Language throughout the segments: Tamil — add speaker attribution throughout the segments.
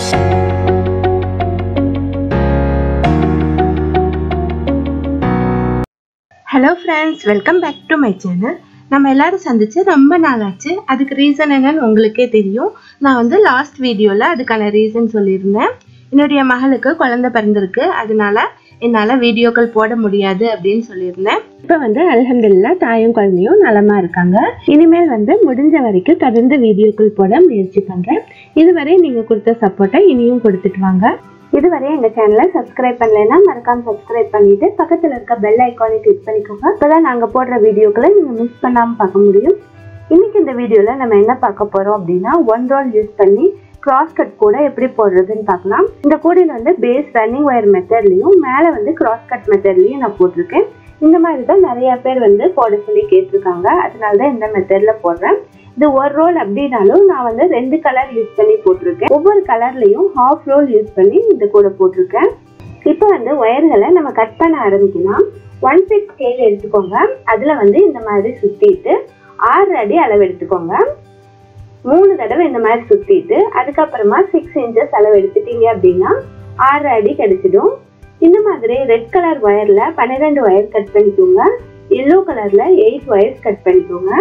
Speaker 1: hello friends welcome back to my channel நம்ம எல்லாரும் சந்திச்சு ரொம்ப நாள் ஆச்சு அதுக்கு ரீசன் என்னன்னு உங்களுக்கே தெரியும் நான் வந்து லாஸ்ட் வீடியோவில் அதுக்கான ரீசன் சொல்லியிருந்தேன் என்னுடைய மகளுக்கு குழந்தை பிறந்திருக்கு அதனால என்னால் வீடியோக்கள் போட முடியாது அப்படின்னு சொல்லியிருந்தேன் இப்போ வந்து அலமதுல்லா தாயும் குழந்தையும் நலமா இருக்காங்க இனிமேல் வந்து முடிஞ்ச வரைக்கும் தொடர்ந்து வீடியோக்கள் போட முயற்சி பண்ணுறேன் இதுவரை நீங்கள் கொடுத்த சப்போர்ட்டை இனியும் கொடுத்துட்டு வாங்க இதுவரை எங்க சேனலை சப்ஸ்கிரைப் பண்ணலைன்னா மறக்காம சப்ஸ்கிரைப் பண்ணிட்டு பக்கத்துல இருக்க பெல் ஐக்கானை கிளிக் பண்ணிக்கோங்க அப்பதான் நாங்க போடுற வீடியோக்களை நீங்க மிஸ் பண்ணாம பார்க்க முடியும் இன்னைக்கு இந்த வீடியோல நம்ம என்ன பார்க்க போறோம் அப்படின்னா ஒன் ரோல் யூஸ் பண்ணி கிராஸ் கட் கூட எப்படி போடுறதுன்னு பார்க்கலாம் இந்த கூடையில் வந்து பேஸ் ரன்னிங் ஒயர் மெத்தட்லையும் மேலே வந்து கிராஸ் கட் மெத்தட்லையும் நான் போட்டிருக்கேன் இந்த மாதிரி தான் நிறைய பேர் வந்து போட சொல்லி கேட்டிருக்காங்க அதனால தான் இந்த மெத்தட்ல போடுறேன் இது ஒரு ரோல் அப்படின்னாலும் நான் வந்து ரெண்டு கலர் யூஸ் பண்ணி போட்டிருக்கேன் ஒவ்வொரு கலர்லையும் ஹாஃப் ரோல் யூஸ் பண்ணி இந்த கூட போட்டிருக்கேன் இப்போ வந்து ஒயர்களை நம்ம கட் பண்ண ஆரம்பிக்கலாம் ஒன் சிக்ஸ் ஸ்கேல் எடுத்துக்கோங்க அதில் வந்து இந்த மாதிரி சுற்றிட்டு ஆறு அடி அளவு எடுத்துக்கோங்க மூணு தடவை இந்த மாதிரி சுற்றிட்டு அதுக்கப்புறமா சிக்ஸ் இன்ச்சஸ் அளவு எடுத்துட்டீங்க அப்படின்னா ஆறு அடி கிடைச்சிடும் இந்த மாதிரி ரெட் கலர் ஒயர்ல பன்னிரெண்டு ஒயர் கட் பண்ணிக்கோங்க எல்லோ கலர்ல எயிட் ஒயர்ஸ் கட் பண்ணிக்கோங்க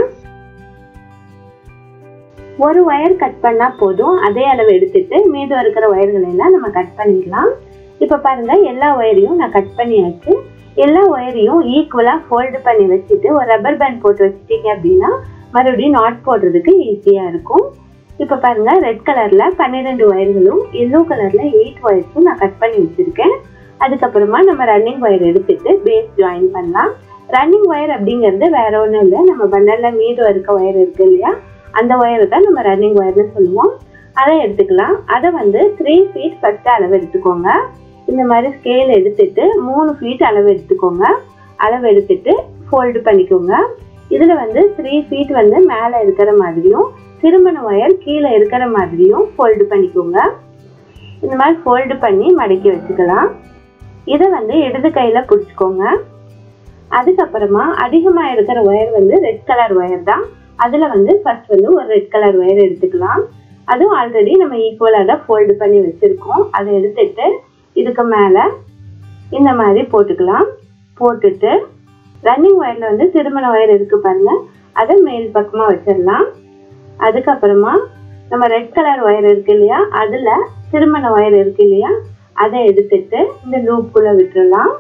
Speaker 1: ஒரு ஒயர் கட் பண்ணா போதும் அதே அளவு எடுத்துட்டு மீதம் இருக்கிற ஒயர்களை எல்லாம் நம்ம கட் பண்ணிக்கலாம் இப்போ பாருங்க எல்லா ஒயரையும் நான் கட் பண்ணியாச்சு எல்லா ஒயரையும் ஈக்குவலா ஃபோல்டு பண்ணி வச்சுட்டு ஒரு ரப்பர் பேண்ட் போட்டு வச்சுட்டீங்க அப்படின்னா மறுபடியும் நாட் போடுறதுக்கு ஈஸியா இருக்கும் இப்போ பாருங்க ரெட் கலர்ல பன்னிரெண்டு ஒயர்களும் எல்லோ கலர்ல எயிட் ஒயர்ஸும் நான் கட் பண்ணி வச்சிருக்கேன் அதுக்கப்புறமா நம்ம ரன்னிங் ஒயர் எடுத்துட்டு பேஸ் ஜாயின் பண்ணலாம் ரன்னிங் ஒயர் அப்படிங்கிறது வேற ஒன்றும் இல்லை நம்ம பண்டல்ல மீதம் இருக்க ஒயர் இருக்கு இல்லையா அந்த ஒயரை தான் நம்ம ரன்னிங் ஒயர்னு சொல்லுவோம் அதை எடுத்துக்கலாம் அதை வந்து த்ரீ ஃபீட் ஃபர்ஸ்ட் அளவு எடுத்துக்கோங்க இந்த மாதிரி ஸ்கேல் எடுத்துட்டு மூணு ஃபீட் அளவு எடுத்துக்கோங்க அளவு எடுத்துட்டு ஃபோல்டு பண்ணிக்கோங்க இதுல வந்து த்ரீ ஃபீட் வந்து மேலே இருக்கிற மாதிரியும் திருமண ஒயர் கீழே இருக்கிற மாதிரியும் ஃபோல்டு பண்ணிக்கோங்க இந்த மாதிரி ஃபோல்டு பண்ணி மடக்கி வச்சுக்கலாம் இதை வந்து இடது கையில பிடிச்சிக்கோங்க அதுக்கப்புறமா அதிகமா இருக்கிற ஒயர் வந்து ரெட் கலர் ஒயர் தான் அதுல வந்து ஃபர்ஸ்ட் வந்து ஒரு ரெட் கலர் ஒயர் எடுத்துக்கலாம் அதுவும் ஆல்ரெடி நம்ம ஈக்குவலாக தான் ஃபோல்டு பண்ணி வச்சிருக்கோம் அதை எடுத்துட்டு இதுக்கு மேல இந்த மாதிரி போட்டுக்கலாம் போட்டுட்டு ரன்னிங் ஒயர்ல வந்து திருமண ஒயர் இருக்கு பாருங்க அதை மேல் பக்கமா வச்சிடலாம் அதுக்கப்புறமா நம்ம ரெட் கலர் ஒயர் இருக்கு இல்லையா அதுல திருமண ஒயர் இருக்கு இல்லையா அதை எடுத்துட்டு இந்த லூப்புக்குள்ள விட்டுறலாம்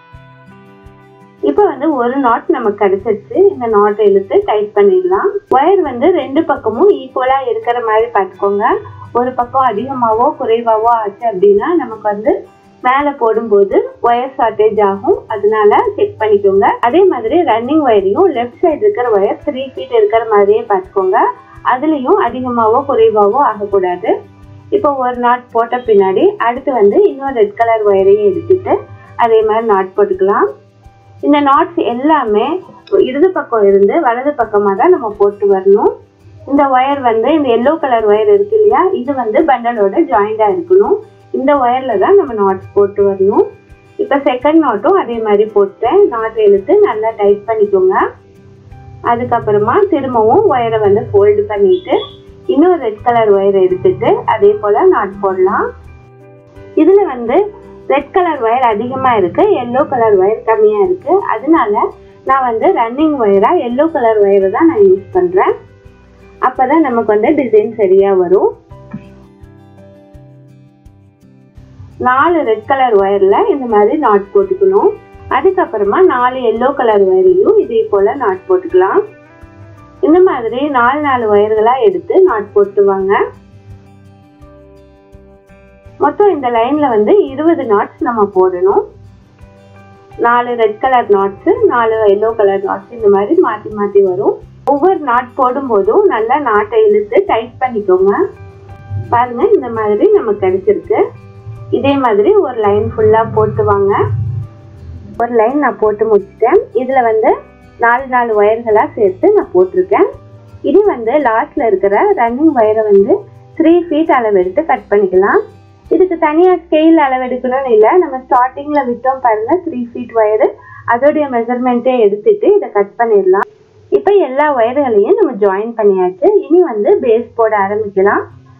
Speaker 1: இப்போ வந்து ஒரு நாட் நமக்கு கிடைச்சிருச்சு இந்த நாட்டை இழுத்து டைட் பண்ணிடலாம் ஒயர் வந்து ரெண்டு பக்கமும் ஈக்குவலா இருக்கிற மாதிரி பார்த்துக்கோங்க ஒரு பக்கம் அதிகமாவோ குறைவாவோ ஆச்சு அப்படின்னா நமக்கு வந்து மேலே போடும்போது ஒயர் ஷார்ட்டேஜ் ஆகும் அதனால செக் பண்ணிக்கோங்க அதே மாதிரி ரன்னிங் ஒயரையும் லெஃப்ட் சைடு இருக்கிற ஒயர் த்ரீ ஃபீட் இருக்கிற மாதிரியே பார்த்துக்கோங்க அதுலேயும் அதிகமாவோ குறைவாவோ ஆகக்கூடாது இப்போ ஒரு நாட் போட்ட பின்னாடி அடுத்து வந்து இன்னொரு ரெட் கலர் ஒயரையும் எடுத்துட்டு அதே மாதிரி நாட் போட்டுக்கலாம் இந்த நாட்ஸ் எல்லாமே இடது பக்கம் இருந்து வலது பக்கமாக தான் நம்ம போட்டு வரணும் இந்த ஒயர் வந்து இந்த எல்லோ கலர் ஒயர் இருக்கு இல்லையா இது வந்து பண்டலோட ஜாயிண்டா இருக்கணும் இந்த ஒயர்ல தான் நம்ம நாட்ஸ் போட்டு வரணும் இப்போ செகண்ட் நாட்டும் அதே மாதிரி போட்டேன் நாட் இழுத்து நல்லா டைட் பண்ணிக்கோங்க அதுக்கப்புறமா திரும்பவும் ஒயரை வந்து ஃபோல்டு பண்ணிட்டு இன்னொரு ரெட் கலர் ஒயர் எடுத்துட்டு அதே போல நாட் போடலாம் இதுல வந்து ரெட் கலர் ஒயர் அதிகமா இருக்கு எல்லோ கலர் ஒயர் கம்மியா இருக்கு அதனால நான் வந்து ரன்னிங் ஒயரா எல்லோ கலர் ஒயரை தான் நான் யூஸ் பண்றேன் அப்பதான் நமக்கு வந்து டிசைன் சரியா வரும் நாலு ரெட் கலர் ஒயர்ல இந்த மாதிரி நாட் போட்டுக்கணும் அதுக்கப்புறமா நாலு எல்லோ கலர் ஒயர்லையும் இதே போல நாட் போட்டுக்கலாம் இந்த மாதிரி நாலு நாலு ஒயர்களா எடுத்து நாட் போட்டுவாங்க மொத்தம் இந்த லைன்ல வந்து இருபது நாட்ஸ் நம்ம போடணும் நாலு ரெட் கலர் நாட்ஸ் நாலு எல்லோ கலர் நாட்ஸ் இந்த மாதிரி மாத்தி மாத்தி வரும் ஒவ்வொரு நாட் போடும் போதும் நல்லா நாட்டை இழுத்து டைட் பண்ணிக்கோங்க பாருங்க இந்த மாதிரி நமக்கு கிடைச்சிருக்கு இதே மாதிரி ஒரு லைன் ஃபுல்லா போட்டு வாங்க ஒரு லைன் நான் போட்டு முடிச்சிட்டேன் இதுல வந்து நாலு நாலு ஒயர்களா சேர்த்து நான் போட்டிருக்கேன் இது வந்து லாஸ்ட்ல இருக்கிற ரன்னிங் ஒயரை வந்து த்ரீ ஃபீட் அளவு எடுத்து கட் பண்ணிக்கலாம் இதுக்கு தனியா ஸ்கெயில் அளவு எடுக்கணும்னு இல்லை நம்ம ஸ்டார்டிங்ல விட்டோம் பாருங்க த்ரீ ஃபீட் ஒயரு அதோடைய மெஷர்மெண்ட்டே எடுத்துட்டு இதை கட் பண்ணிடலாம் இப்போ எல்லா ஒயர்களையும் நம்ம ஜாயின் பண்ணியாச்சு இனி வந்து பேஸ் போட ஆரம்பிக்கலாம்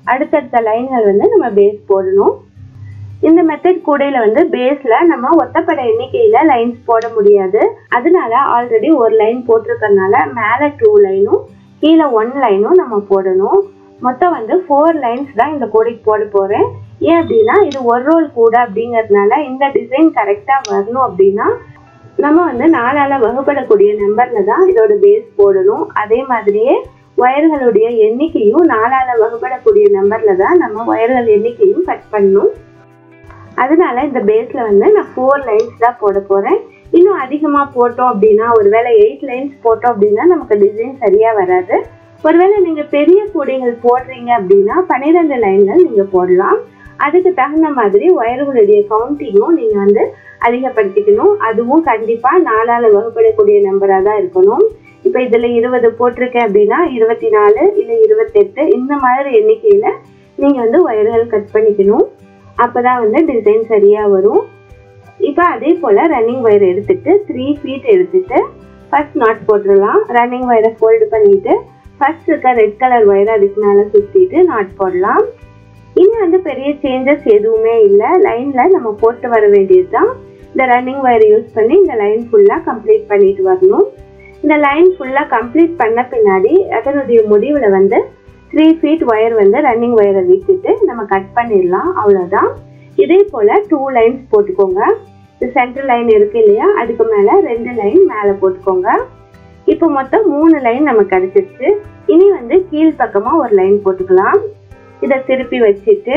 Speaker 1: அடுத்தடுத்த லைன்கள் வந்து நம்ம பேஸ் போடணும் இந்த மெத்தட் கூடையில வந்து பேஸ்ல நம்ம ஒத்தப்பட எண்ணிக்கையில லைன்ஸ் போட முடியாது அதனால ஆல்ரெடி ஒரு லைன் போட்டிருக்கறனால மேல டூ லைனும் கீழே ஒன் லைனும் நம்ம போடணும் மொத்தம் வந்து ஃபோர் லைன்ஸ் தான் இந்த கூடைக்கு போட போறேன் ஏன் அப்படின்னா இது ஒரு ரோல் கூட அப்படிங்கறதுனால இந்த டிசைன் கரெக்டா வரணும் அப்படின்னா நம்ம வந்து நாலால வகுப்படக்கூடிய நம்பர்ல தான் இதோட பேஸ் போடணும் அதே மாதிரியே ஒயர்களுடைய எண்ணிக்கையும் நாலால வகுப்படக்கூடிய நம்பர்ல தான் நம்ம ஒயர்கள் எண்ணிக்கையும் கட் பண்ணணும் அதனால இந்த பேஸ்ல வந்து நான் ஃபோர் லைன்ஸ் தான் போட போறேன் இன்னும் அதிகமா போட்டோம் அப்படின்னா ஒருவேளை எயிட் லைன்ஸ் போட்டோம் அப்படின்னா நமக்கு டிசைன் சரியா வராது ஒருவேளை நீங்க பெரிய கூடைகள் போடுறீங்க அப்படின்னா பன்னிரெண்டு லைன்கள் நீங்க போடலாம் அதுக்கு தகுந்த மாதிரி ஒயர்களுடைய கவுண்டிங்கும் நீங்க வந்து அதிகப்படுத்திக்கணும் அதுவும் கண்டிப்பா நாலால வகுப்படக்கூடிய நம்பரா தான் இருக்கணும் இப்ப இதுல இருபது போட்டிருக்கேன் அப்படின்னா இருபத்தி நாலு இல்ல இருபத்தெட்டு இந்த மாதிரி எண்ணிக்கையில நீங்க வந்து ஒயர்கள் கட் பண்ணிக்கணும் அப்பதான் வந்து டிசைன் சரியா வரும் இப்போ அதே போல ரன்னிங் ஒயர் எடுத்துட்டு த்ரீ ஃபீட் எடுத்துட்டு ஃபர்ஸ்ட் நாட் போட்டுடலாம் ரன்னிங் ஒயரை ஃபோல்டு பண்ணிட்டு ஃபர்ஸ்ட் இருக்க ரெட் கலர் ஒயரை அதுக்கு மேலே சுற்றிட்டு நாட் போடலாம் இனி வந்து பெரிய சேஞ்சஸ் எதுவுமே இல்லை லைனில் நம்ம போட்டு வர வேண்டியது தான் இந்த ரன்னிங் ஒயரை யூஸ் பண்ணி இந்த லைன் ஃபுல்லாக கம்ப்ளீட் பண்ணிட்டு வரணும் இந்த லைன் ஃபுல்லாக கம்ப்ளீட் பண்ண பின்னாடி அதனுடைய முடிவில் வந்து த்ரீ ஃபீட் ஒயர் வந்து ரன்னிங் ஒயரை விட்டுட்டு நம்ம கட் பண்ணிடலாம் அவ்வளோதான் இதே போல் டூ லைன்ஸ் போட்டுக்கோங்க இந்த சென்டர் லைன் இருக்கு இல்லையா அதுக்கு மேலே ரெண்டு லைன் மேலே போட்டுக்கோங்க இப்போ மொத்தம் மூணு லைன் நமக்கு கிடைச்சிருச்சு இனி வந்து கீழ் பக்கமாக ஒரு லைன் போட்டுக்கலாம் இதை திருப்பி வச்சுட்டு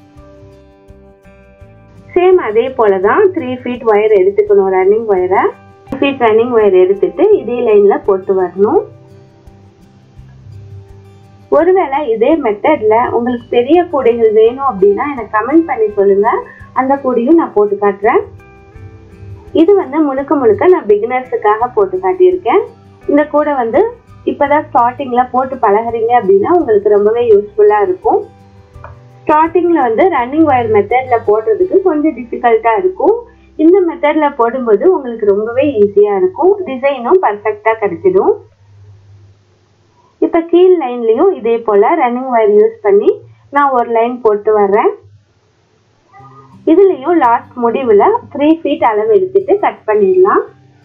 Speaker 1: சேம் அதே போல தான் த்ரீ ஃபீட் ஒயர் எடுத்துக்கணும் ரன்னிங் ஒயரை ஃபீட் ரன்னிங் ஒயர் எடுத்துட்டு இதே லைனில் போட்டு வரணும் ஒருவேளை இதே மெத்தட்ல உங்களுக்கு பெரிய கூடைகள் வேணும் அப்படின்னா எனக்கு கமெண்ட் பண்ணி சொல்லுங்க அந்த கூடையும் நான் போட்டு காட்டுறேன் இது வந்து முழுக்க முழுக்க நான் பிகினர்ஸுக்காக போட்டு காட்டியிருக்கேன் இந்த கூடை வந்து இப்பதான் ஸ்டார்டிங்ல போட்டு பழகுறீங்க அப்படின்னா உங்களுக்கு ரொம்பவே யூஸ்ஃபுல்லா இருக்கும் ஸ்டார்டிங்ல வந்து ரன்னிங் ஒயர் மெத்தட்ல போடுறதுக்கு கொஞ்சம் டிஃபிகல்ட்டா இருக்கும் இந்த மெத்தட்ல போடும்போது உங்களுக்கு ரொம்பவே ஈஸியா இருக்கும் டிசைனும் பர்ஃபெக்டா கிடைச்சிடும் இப்போ கீழ் லைன்லையும் இதே போல் ரன்னிங் ஒயர் யூஸ் பண்ணி நான் ஒரு லைன் போட்டு வர்றேன் இதுலேயும் லாஸ்ட் முடிவில் த்ரீ ஃபீட் அளவு எடுத்துட்டு கட் பண்ணிடலாம்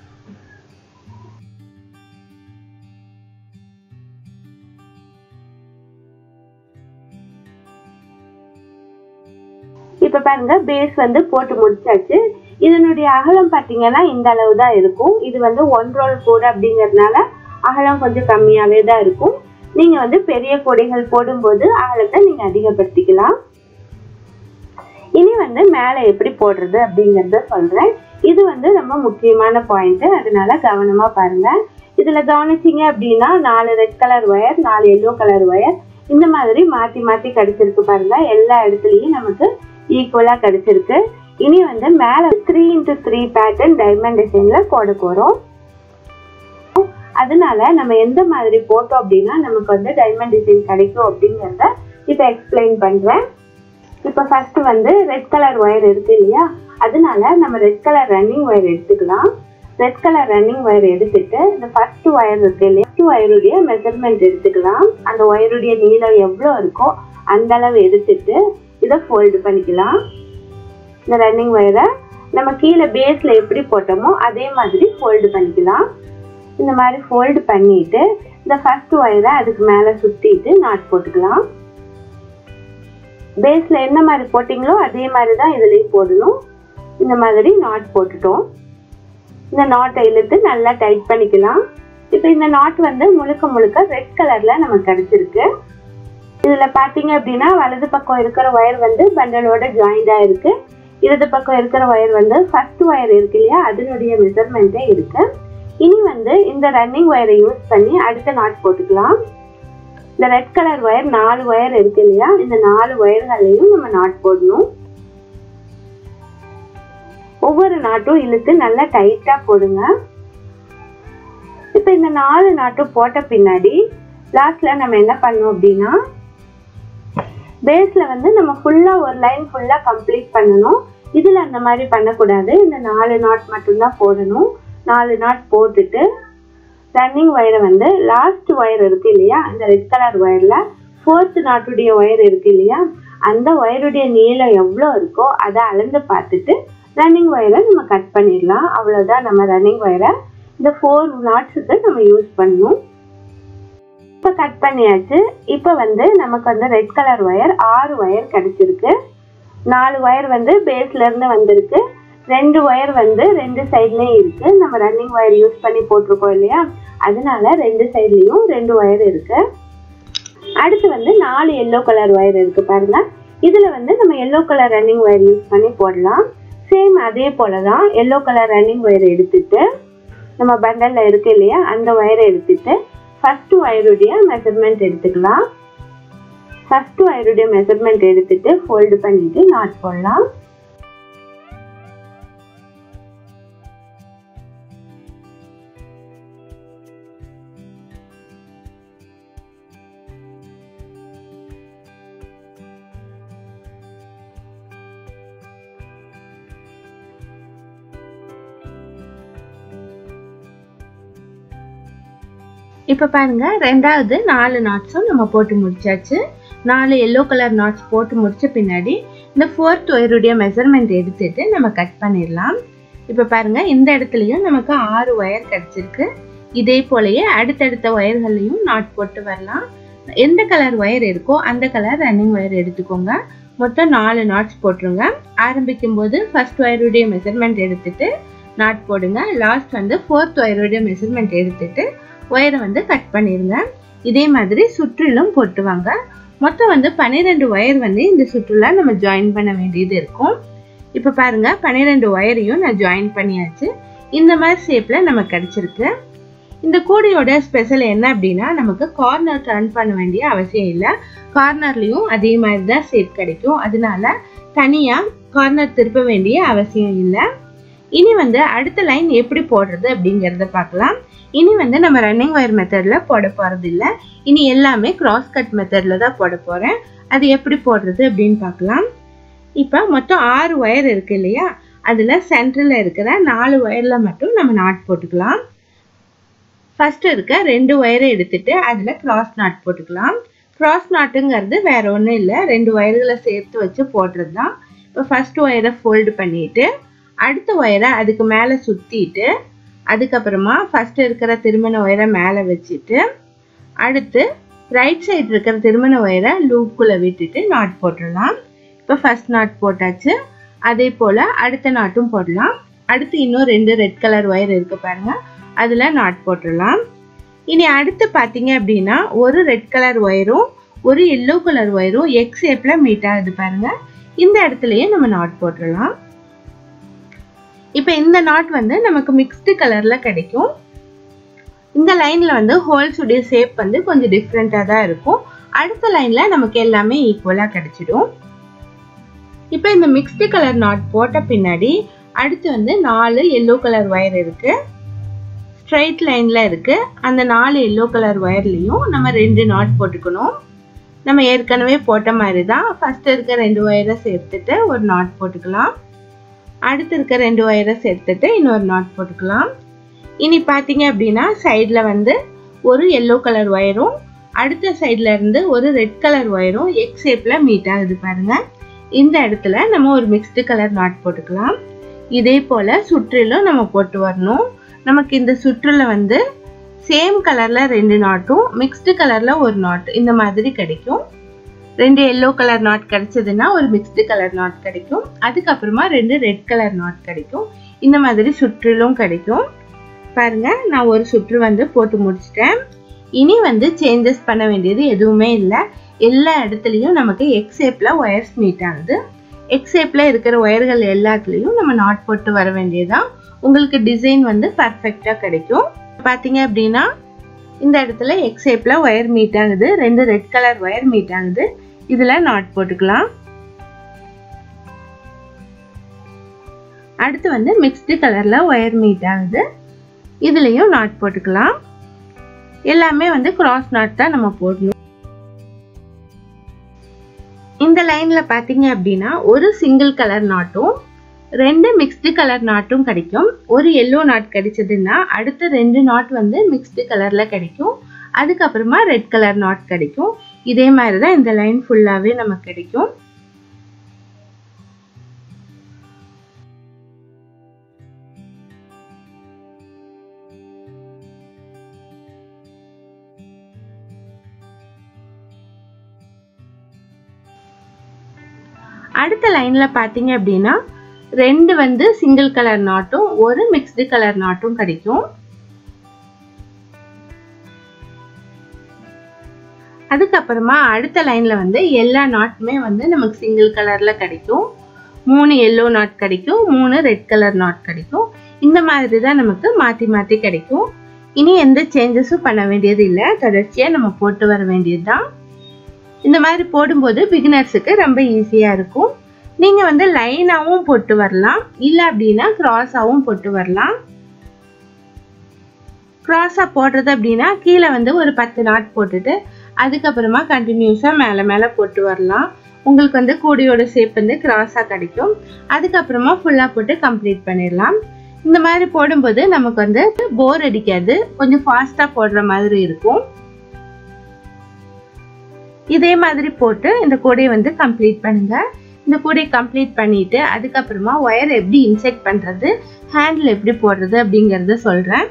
Speaker 1: இப்போ பாருங்க பேஸ் வந்து போட்டு முடிச்சாச்சு இதனுடைய அகலம் பார்த்தீங்கன்னா இந்த அளவு தான் இருக்கும் இது வந்து ஒன் ரோல் கூட அப்படிங்கிறதுனால அகலம் கொஞ்சம் கம்மியாகவே தான் இருக்கும் நீங்கள் வந்து பெரிய கொடைகள் போடும்போது அகலத்தை நீங்கள் அதிகப்படுத்திக்கலாம் இனி வந்து மேலே எப்படி போடுறது அப்படிங்கிறத சொல்கிறேன் இது வந்து ரொம்ப முக்கியமான பாயிண்ட்டு அதனால கவனமாக பாருங்கள் இதில் கவனிச்சிங்க அப்படின்னா நாலு ரெட் கலர் ஒயர் நாலு எல்லோ கலர் ஒயர் இந்த மாதிரி மாற்றி மாற்றி கிடைச்சிருக்கு பாருங்க எல்லா இடத்துலையும் நமக்கு ஈக்குவலாக கிடைச்சிருக்கு இனி வந்து மேலே three into three pattern diamond டிசைனில் போட போகிறோம் அதனால நம்ம எந்த மாதிரி போட்டோம் அப்படின்னா நமக்கு வந்து டைமண்ட் டிசைன் கிடைக்கும் அப்படிங்கிறத இப்போ எக்ஸ்பிளைன் பண்ணுறேன் இப்போ ஃபர்ஸ்ட் வந்து ரெட் கலர் ஒயர் இருக்கு இல்லையா அதனால நம்ம ரெட் கலர் ரன்னிங் ஒயர் எடுத்துக்கலாம் ரெட் கலர் ரன்னிங் ஒயர் எடுத்துட்டு இந்த ஃபர்ஸ்ட் ஒயர் இருக்கு இல்லையா ஃபர்ஸ்ட் ஒயருடைய மெஷர்மெண்ட் எடுத்துக்கலாம் அந்த ஒயருடைய நீளம் எவ்வளோ இருக்கோ அந்த அளவு எடுத்துட்டு இதை ஃபோல்டு பண்ணிக்கலாம் இந்த ரன்னிங் ஒயரை நம்ம கீழே பேஸில் எப்படி போட்டோமோ அதே மாதிரி ஃபோல்டு பண்ணிக்கலாம் இந்த மாதிரி ஃபோல்டு பண்ணிட்டு இந்த ஃபர்ஸ்ட் ஒயரை அதுக்கு மேலே சுற்றிட்டு நாட் போட்டுக்கலாம் பேஸில் என்ன மாதிரி போட்டிங்களோ அதே மாதிரி தான் இதுலேயும் போடணும் இந்த மாதிரி நாட் போட்டுட்டோம் இந்த நாட்டை இழுத்து நல்லா டைட் பண்ணிக்கலாம் இப்போ இந்த நாட் வந்து முழுக்க முழுக்க ரெட் கலரில் நமக்கு கிடச்சிருக்கு இதில் பார்த்தீங்க அப்படின்னா வலது பக்கம் இருக்கிற ஒயர் வந்து பண்டலோட ஜாயிண்டாக இருக்கு இடது பக்கம் இருக்கிற ஒயர் வந்து ஃபர்ஸ்ட் ஒயர் இருக்கு இல்லையா அதனுடைய மெஷர்மெண்ட்டே இருக்கு இனி வந்து இந்த ரன்னிங் ஒயரை யூஸ் பண்ணி அடுத்த நாட் போட்டுக்கலாம் இந்த ரெட் கலர் ஒயர் நாலு ஒயர் இருக்கு இல்லையா இந்த நாலு ஒயர்களையும் நம்ம நாட் போடணும் ஒவ்வொரு நாட்டும் இழுத்து நல்லா டைட்டா போடுங்க இப்போ இந்த நாலு நாட்டும் போட்ட பின்னாடி லாஸ்ட்ல நம்ம என்ன பண்ணோம் அப்படின்னா பேஸ்ல வந்து நம்ம ஃபுல்லா ஒரு லைன் ஃபுல்லா கம்ப்ளீட் பண்ணணும் இதுல அந்த மாதிரி பண்ணக்கூடாது இந்த நாலு நாட் மட்டும்தான் போடணும் நாலு நாட் போட்டுட்டு ரன்னிங் ஒயரை வந்து லாஸ்ட் ஒயர் இருக்கு இல்லையா இந்த ரெட் கலர் ஒயர்ல ஃபோர்த் நாட்டுடைய ஒயர் இருக்கு இல்லையா அந்த ஒயருடைய நீளம் எவ்வளோ இருக்கோ அதை அளந்து பார்த்துட்டு ரன்னிங் ஒயரை நம்ம கட் பண்ணிடலாம் அவ்வளோதான் நம்ம ரன்னிங் ஒயரை இந்த ஃபோர் நாட்ஸுக்கு நம்ம யூஸ் பண்ணணும் இப்போ கட் பண்ணியாச்சு இப்போ வந்து நமக்கு வந்து ரெட் கலர் ஒயர் ஆறு ஒயர் கிடைச்சிருக்கு நாலு ஒயர் வந்து பேஸ்ல இருந்து வந்திருக்கு ரெண்டு ஒயர் வந்து ரெண்டு சைட்லயும் இருக்கு நம்ம ரன்னிங் ஒயர் யூஸ் பண்ணி போட்டிருக்கோம் இல்லையா அதனால ரெண்டு சைட்லயும் ரெண்டு ஒயர் இருக்கு அடுத்து வந்து நாலு எல்லோ கலர் ஒயர் இருக்கு பாருங்க இதுல வந்து நம்ம yellow colour running wire use பண்ணி போடலாம் சேம் அதே போலதான் எல்லோ கலர் ரன்னிங் ஒயர் எடுத்துட்டு நம்ம பண்டல்ல இருக்கு இல்லையா அந்த ஒயரை எடுத்துட்டு ஃபர்ஸ்ட் ஒயருடைய மெஷர்மெண்ட் எடுத்துக்கலாம் ஃபர்ஸ்ட் ஒயருடைய மெஷர்மெண்ட் எடுத்துட்டு ஃபோல்டு பண்ணிட்டு நாட் போடலாம் இப்போ பாருங்க ரெண்டாவது நாலு நாட்ஸும் நம்ம போட்டு முடிச்சாச்சு நாலு எல்லோ கலர் நாட்ஸ் போட்டு முடிச்ச பின்னாடி இந்த ஃபோர்த் ஒயருடைய மெஷர்மெண்ட் எடுத்துட்டு நம்ம கட் பண்ணிடலாம் இப்போ பாருங்க இந்த இடத்துலையும் நமக்கு ஆறு ஒயர் கிடைச்சிருக்கு இதே போலயே அடுத்தடுத்த ஒயர்கள்லையும் நாட் போட்டு வரலாம் எந்த கலர் ஒயர் இருக்கோ அந்த கலர் ரன்னிங் ஒயர் எடுத்துக்கோங்க மொத்தம் நாலு நாட்ஸ் போட்டுருங்க ஆரம்பிக்கும் போது ஃபர்ஸ்ட் ஒயருடைய மெஷர்மெண்ட் எடுத்துட்டு நாட் போடுங்க லாஸ்ட் வந்து ஃபோர்த் ஒயருடைய மெஷர்மெண்ட் எடுத்துட்டு ஒயரை வந்து கட் பண்ணிடுங்க இதே மாதிரி சுற்றிலும் போட்டுவாங்க மொத்தம் வந்து பன்னிரெண்டு ஒயர் வந்து இந்த சுற்றுலா நம்ம ஜாயின் பண்ண வேண்டியது இருக்கும் இப்போ பாருங்க பன்னிரெண்டு ஒயரையும் நான் ஜாயின் பண்ணியாச்சு இந்த மாதிரி ஷேப்பில் நமக்கு கிடைச்சிருக்கு இந்த கூடையோட ஸ்பெஷல் என்ன அப்படின்னா நமக்கு கார்னர் டர்ன் பண்ண வேண்டிய அவசியம் இல்லை கார்னர்லேயும் அதே மாதிரி தான் ஷேப் கிடைக்கும் அதனால தனியாக கார்னர் திருப்ப வேண்டிய அவசியம் இல்லை இனி வந்து அடுத்த லைன் எப்படி போடுறது அப்படிங்கிறத பார்க்கலாம் இனி வந்து நம்ம ரன்னிங் ஒயர் மெத்தடில் போட போகிறது இல்லை இனி எல்லாமே கிராஸ் கட் மெத்தடில் தான் போட போகிறேன் அது எப்படி போடுறது அப்படின்னு பார்க்கலாம் இப்போ மொத்தம் ஆறு ஒயர் இருக்கு இல்லையா அதில் சென்டரில் இருக்கிற நாலு ஒயரில் மட்டும் நம்ம நாட் போட்டுக்கலாம் ஃபர்ஸ்ட் இருக்க ரெண்டு ஒயரை எடுத்துட்டு அதில் கிராஸ் நாட் போட்டுக்கலாம் கிராஸ் நாட்டுங்கிறது வேற ஒன்றும் இல்லை ரெண்டு ஒயர்களை சேர்த்து வச்சு போடுறது தான் இப்போ ஃபர்ஸ்ட் ஒயரை ஃபோல்டு பண்ணிட்டு அடுத்த ஒயரை அதுக்கு மேலே சுற்றிட்டு அதுக்கப்புறமா ஃபர்ஸ்ட் இருக்கிற திருமண ஒயரை மேலே வச்சுட்டு அடுத்து ரைட் சைடு இருக்கிற திருமண ஒயரை லூப்புக்குள்ளே விட்டுட்டு நாட் போட்டுடலாம் இப்போ ஃபர்ஸ்ட் நாட் போட்டாச்சு அதே போல் அடுத்த நாட்டும் போடலாம் அடுத்து இன்னும் ரெண்டு ரெட் கலர் ஒயர் இருக்கு பாருங்க அதில் நாட் போட்டுடலாம் இனி அடுத்து பார்த்தீங்க அப்படின்னா ஒரு ரெட் கலர் ஒயரும் ஒரு எல்லோ கலர் ஒயரும் எக்ஸ் ஷேப்பில் மீட் ஆகுது பாருங்க இந்த இடத்துலயும் நம்ம நாட் போட்டுடலாம் இப்போ இந்த நாட் வந்து நமக்கு மிக்ஸ்டு கலர்ல கிடைக்கும் இந்த லைன்ல வந்து ஹோல்ஸ் உடைய ஷேப் வந்து கொஞ்சம் டிஃப்ரெண்டா தான் இருக்கும் அடுத்த லைன்ல நமக்கு எல்லாமே ஈக்குவலா கிடைச்சிடும் இப்போ இந்த மிக்ஸ்டு கலர் நாட் போட்ட பின்னாடி அடுத்து வந்து நாலு எல்லோ கலர் ஒயர் இருக்கு ஸ்ட்ரைட் லைன்ல இருக்கு அந்த நாலு எல்லோ கலர் ஒயர்லயும் நம்ம ரெண்டு நாட் போட்டுக்கணும் நம்ம ஏற்கனவே போட்ட மாதிரி தான் ஃபர்ஸ்ட் இருக்க ரெண்டு ஒயரை சேர்த்துட்டு ஒரு நாட் போட்டுக்கலாம் அடுத்து இருக்க ரெண்டு ஒயரை சேர்த்துட்டு இன்னொரு நாட் போட்டுக்கலாம் இனி பார்த்தீங்க அப்படின்னா சைடில் வந்து ஒரு எல்லோ கலர் ஒயரும் அடுத்த சைடில் இருந்து ஒரு ரெட் கலர் ஒயரும் எக்ஸ் ஷேப்பில் மீட் ஆகுது பாருங்க இந்த இடத்துல நம்ம ஒரு மிக்ஸ்டு கலர் நாட் போட்டுக்கலாம் இதே போல் சுற்றிலும் நம்ம போட்டு வரணும் நமக்கு இந்த சுற்றுல வந்து சேம் கலரில் ரெண்டு நாட்டும் மிக்ஸ்டு கலரில் ஒரு நாட் இந்த மாதிரி கிடைக்கும் ரெண்டு எல்லோ கலர் நாட் கிடைச்சதுன்னா ஒரு மிக்ஸ்டு கலர் நாட் கிடைக்கும் அதுக்கப்புறமா ரெண்டு ரெட் கலர் நாட் கிடைக்கும் இந்த மாதிரி சுற்றிலும் கிடைக்கும் பாருங்க நான் ஒரு சுற்று வந்து போட்டு முடிச்சிட்டேன் இனி வந்து சேஞ்சஸ் பண்ண வேண்டியது எதுவுமே இல்லை எல்லா இடத்துலையும் நமக்கு எக்ஸ் ஷேப்பில் ஒயர்ஸ் மீட் ஆகுது எக்ஸ் ஷேப்பில் இருக்கிற ஒயர்கள் எல்லாத்துலேயும் நம்ம நாட் போட்டு வர வேண்டியதான் உங்களுக்கு டிசைன் வந்து பர்ஃபெக்டாக கிடைக்கும் பார்த்தீங்க அப்படின்னா இந்த இடத்துல எக்ஸ் ஷேப்பில் ஒயர் மீட் ஆகுது ரெண்டு ரெட் கலர் ஒயர் மீட் ஆகுது இதில் நாட் போட்டுக்கலாம் அடுத்து வந்து மிக்ஸ்டு கலரில் ஒயர் மீட் ஆகுது இதுலேயும் நாட் போட்டுக்கலாம் எல்லாமே வந்து கிராஸ் நாட் தான் நம்ம போடணும் இந்த லைனில் பார்த்தீங்க அப்படின்னா ஒரு சிங்கிள் கலர் நாட்டும் ரெண்டு மிக்ஸ்டு கலர் நாட்டும் கிடைக்கும் ஒரு எல்லோ நாட் கிடைச்சதுன்னா அடுத்த ரெண்டு நாட் வந்து மிக்ஸ்டு கலரில் கிடைக்கும் அதுக்கப்புறமா ரெட் கலர் நாட் கிடைக்கும் இதே மாதிரி தான் இந்த லைன் ஃபுல்லாகவே நமக்கு கிடைக்கும் அடுத்த லைன்ல பாத்தீங்க அப்படின்னா ரெண்டு வந்து சிங்கிள் கலர் நாட்டும் ஒரு மிக்ஸ்டு கலர் நாட்டும் கிடைக்கும் அதுக்கப்புறமா அடுத்த லைன்ல வந்து எல்லா நாட்டுமே வந்து நமக்கு சிங்கிள் கலர்ல கிடைக்கும் மூணு எல்லோ நாட் கிடைக்கும் மூணு ரெட் கலர் நாட் கிடைக்கும் இந்த மாதிரி தான் நமக்கு மாத்தி மாத்தி கிடைக்கும் இனி எந்த சேஞ்சஸும் பண்ண வேண்டியது இல்லை தொடர்ச்சியா நம்ம போட்டு வர வேண்டியது தான் இந்த மாதிரி போடும்போது பிகினர்ஸுக்கு ரொம்ப ஈஸியாக இருக்கும் நீங்கள் வந்து லைனாகவும் போட்டு வரலாம் இல்லை அப்படின்னா க்ராஸாகவும் போட்டு வரலாம் க்ராஸாக போடுறது அப்படின்னா கீழே வந்து ஒரு பத்து நாட் போட்டுட்டு அதுக்கப்புறமா கண்டினியூஸாக மேலே மேலே போட்டு வரலாம் உங்களுக்கு வந்து கூடையோட ஷேப் வந்து க்ராஸாக கிடைக்கும் அதுக்கப்புறமா ஃபுல்லாக போட்டு கம்ப்ளீட் பண்ணிடலாம் இந்த மாதிரி போடும்போது நமக்கு வந்து போர் அடிக்காது கொஞ்சம் ஃபாஸ்ட்டாக போடுற மாதிரி இருக்கும் இதே மாதிரி போட்டு இந்த கூடையை வந்து கம்ப்ளீட் பண்ணுங்க இந்த கூடையை கம்ப்ளீட் பண்ணிட்டு அதுக்கப்புறமா ஒயர் எப்படி இன்செர்ட் பண்றது ஹேண்டில் எப்படி போடுறது அப்படிங்கறத சொல்றேன்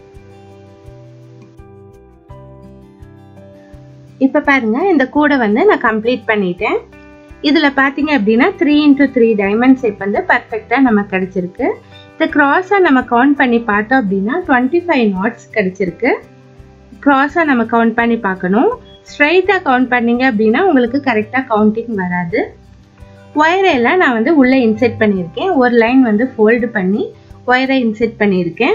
Speaker 1: இப்ப பாருங்க இந்த கூடை வந்து நான் கம்ப்ளீட் பண்ணிட்டேன் இதுல பாத்தீங்க அப்படின்னா three into three diamond shape வந்து பர்ஃபெக்டா நமக்கு கிடைச்சிருக்கு இந்த கிராஸா நம்ம கவுண்ட் பண்ணி பார்த்தோம் அப்படின்னா டுவெண்ட்டி ஃபைவ் நாட்ஸ் கிடைச்சிருக்கு கிராஸா நம்ம கவுண்ட் பண்ணி பார்க்கணும் ஸ்ட்ரைட்டாக கவுண்ட் பண்ணீங்க அப்படின்னா உங்களுக்கு கரெக்டாக கவுண்டிங் வராது ஒயரை எல்லாம் நான் வந்து உள்ளே இன்செர்ட் பண்ணியிருக்கேன் ஒரு லைன் வந்து ஃபோல்டு பண்ணி ஒயரை இன்செர்ட் பண்ணியிருக்கேன்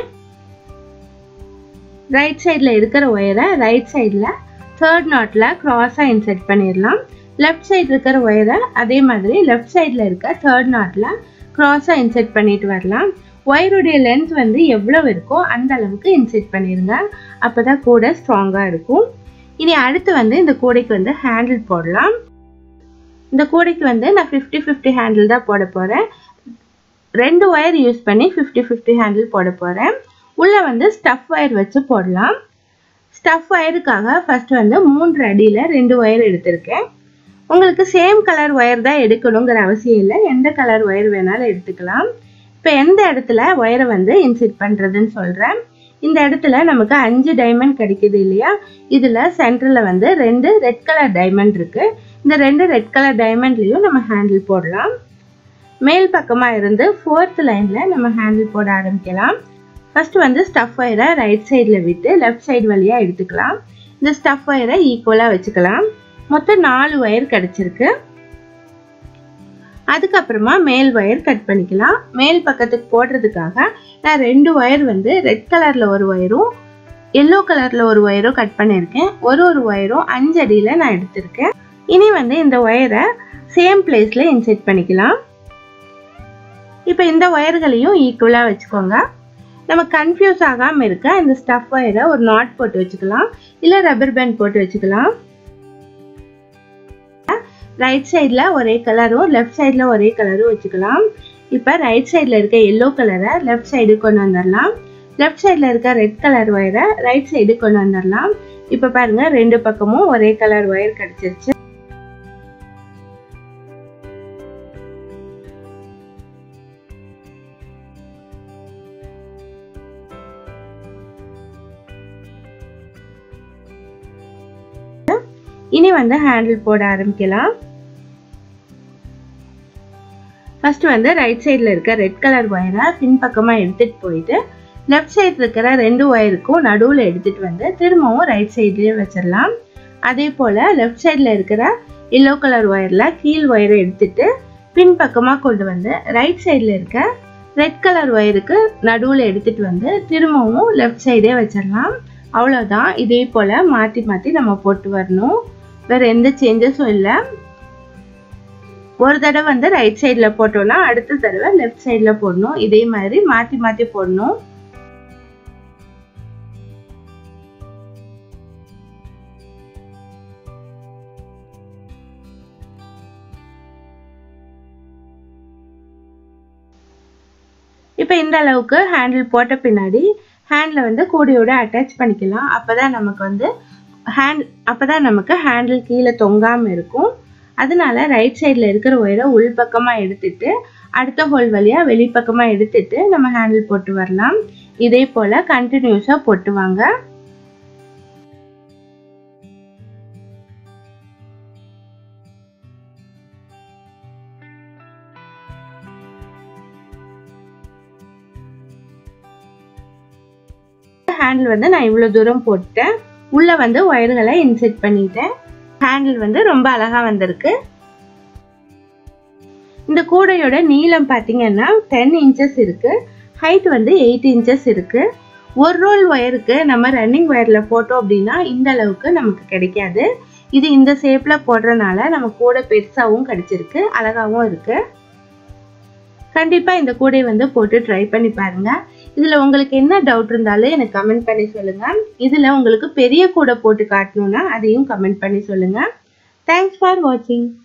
Speaker 1: ரைட் சைடில் இருக்கிற ஒயரை ரைட் சைடில் தேர்ட் நாட்டில் க்ராஸாக இன்செர்ட் பண்ணிடலாம் லெஃப்ட் சைடு இருக்கிற ஒயரை அதே மாதிரி லெஃப்ட் சைடில் இருக்க தேர்ட் நாட்டில் க்ராஸாக இன்செர்ட் பண்ணிட்டு வரலாம் ஒயருடைய லென்த் வந்து எவ்வளோ இருக்கோ அந்த அளவுக்கு இன்செர்ட் பண்ணிடுங்க அப்போ தான் கூட ஸ்ட்ராங்காக இருக்கும் இனி அடுத்து வந்து இந்த கூடைக்கு வந்து ஹேண்டில் போடலாம் இந்த கூடைக்கு வந்து நான் ஃபிஃப்டி ஃபிஃப்டி ஹேண்டில் தான் போட போகிறேன் ரெண்டு ஒயர் யூஸ் பண்ணி ஃபிஃப்டி ஃபிஃப்டி ஹேண்டில் போட போகிறேன் உள்ளே வந்து ஸ்டஃப் ஒயர் வச்சு போடலாம் ஸ்டஃப் ஒயருக்காக ஃபர்ஸ்ட் வந்து மூன்று அடியில் ரெண்டு ஒயர் எடுத்திருக்கேன் உங்களுக்கு சேம் கலர் ஒயர் தான் எடுக்கணுங்கிற அவசியம் இல்லை எந்த கலர் ஒயர் வேணாலும் எடுத்துக்கலாம் இப்போ எந்த இடத்துல ஒயரை வந்து இன்செர்ட் பண்ணுறதுன்னு சொல்கிறேன் இந்த இடத்துல நமக்கு அஞ்சு டைமண்ட் கிடைக்குது இல்லையா இதில் சென்டரில் வந்து ரெண்டு ரெட் கலர் டைமண்ட் இருக்குது இந்த ரெண்டு ரெட் கலர் டைமண்ட்லேயும் நம்ம ஹேண்டில் போடலாம் மேல் பக்கமாக இருந்து ஃபோர்த் லைனில் நம்ம ஹேண்டில் போட ஆரம்பிக்கலாம் ஃபர்ஸ்ட் வந்து ஸ்டஃப் ஒயரை ரைட் சைடில் விட்டு லெஃப்ட் சைடு வழியாக எடுத்துக்கலாம் இந்த ஸ்டஃப் ஒயரை ஈக்குவலாக வச்சுக்கலாம் மொத்தம் நாலு ஒயர் கிடச்சிருக்கு அதுக்கப்புறமா மேல் ஒயர் கட் பண்ணிக்கலாம் மேல் பக்கத்துக்கு போடுறதுக்காக நான் ரெண்டு ஒயர் வந்து ரெட் கலரில் ஒரு ஒயரும் எல்லோ கலரில் ஒரு ஒயரும் கட் பண்ணியிருக்கேன் ஒரு ஒரு ஒயரும் அஞ்சு அடியில் நான் எடுத்திருக்கேன் இனி வந்து இந்த ஒயரை சேம் பிளேஸில் இன்செர்ட் பண்ணிக்கலாம் இப்போ இந்த ஒயர்களையும் ஈக்குவலாக வச்சுக்கோங்க நம்ம கன்ஃபியூஸ் ஆகாமல் இருக்க இந்த ஸ்டஃப் ஒயரை ஒரு நாட் போட்டு வச்சுக்கலாம் இல்லை ரப்பர் பேண்ட் போட்டு வச்சுக்கலாம் ரைட் சைடில் ஒரே கலரும் லெஃப்ட் சைடில் ஒரே கலரும் வச்சுக்கலாம் இப்போ ரைட் சைடில் இருக்க எல்லோ கலரை லெஃப்ட் சைடு கொண்டு வந்துடலாம் லெஃப்ட் சைடில் இருக்க ரெட் கலர் ஒயரை ரைட் சைடு கொண்டு வந்துடலாம் இப்போ பாருங்க ரெண்டு பக்கமும் ஒரே கலர் ஒயர் கிடச்சிருச்சு இனி வந்து ஹேண்டில் போட ஆரம்பிக்கலாம் ஃபர்ஸ்ட் வந்து ரைட் சைடில் இருக்க ரெட் கலர் ஒயரை பின்பக்கமாக எடுத்துகிட்டு போயிட்டு லெஃப்ட் சைடு இருக்கிற ரெண்டு ஒயருக்கும் நடுவில் எடுத்துகிட்டு வந்து திரும்பவும் ரைட் சைட்லேயே வச்சிடலாம் அதே போல் லெஃப்ட் சைடில் இருக்கிற எல்லோ கலர் ஒயரில் கீழ் ஒயரை எடுத்துட்டு பின்பக்கமாக கொண்டு வந்து ரைட் சைடில் இருக்க ரெட் கலர் ஒயருக்கு நடுவில் எடுத்துகிட்டு வந்து திரும்பவும் லெஃப்ட் சைடே வச்சிடலாம் அவ்வளோதான் இதே போல் மாற்றி மாற்றி நம்ம போட்டு வரணும் வேறு எந்த சேஞ்சஸும் இல்லை ஒரு தடவை வந்து ரைட் சைடில் போட்டோம்னா அடுத்த தடவை லெஃப்ட் சைடில் போடணும் இதே மாதிரி மாற்றி மாற்றி போடணும் இப்போ இந்த அளவுக்கு ஹேண்டில் போட்ட பின்னாடி ஹேண்டில் வந்து கூடையோட அட்டாச் பண்ணிக்கலாம் அப்போ தான் நமக்கு வந்து ஹேண்ட் அப்போ தான் நமக்கு ஹேண்டில் கீழே தொங்காமல் இருக்கும் அதனால ரைட் சைடில் இருக்கிற ஒயரை உள்பக்கமாக எடுத்துட்டு அடுத்த ஹோல் வழியாக வெளிப்பக்கமாக எடுத்துட்டு நம்ம ஹேண்டில் போட்டு வரலாம் இதே போல் கண்டினியூஸாக போட்டு வாங்க ஹேண்டில் வந்து நான் இவ்வளோ தூரம் போட்டேன் உள்ளே வந்து ஒயர்களை இன்செர்ட் பண்ணிட்டேன் ஹேண்டில் வந்து ரொம்ப அழகாக வந்திருக்கு இந்த கூடையோட நீளம் பார்த்தீங்கன்னா டென் இன்ச்சஸ் இருக்கு ஹைட் வந்து எயிட் இன்ச்சஸ் இருக்கு ஒரு ரோல் ஒயருக்கு நம்ம ரன்னிங் ஒயரில் போட்டோம் அப்படின்னா இந்த அளவுக்கு நமக்கு கிடைக்காது இது இந்த ஷேப்பில் போடுறதுனால நம்ம கூடை பெருசாகவும் கிடைச்சிருக்கு அழகாகவும் இருக்கு கண்டிப்பாக இந்த கூடை வந்து போட்டு ட்ரை பண்ணி பாருங்க இதில் உங்களுக்கு என்ன டவுட் இருந்தாலும் எனக்கு கமெண்ட் பண்ணி சொல்லுங்கள் இதில் உங்களுக்கு பெரிய கூடை போட்டு காட்டணும்னா அதையும் கமெண்ட் பண்ணி சொல்லுங்கள் தேங்க்ஸ் ஃபார் வாட்சிங்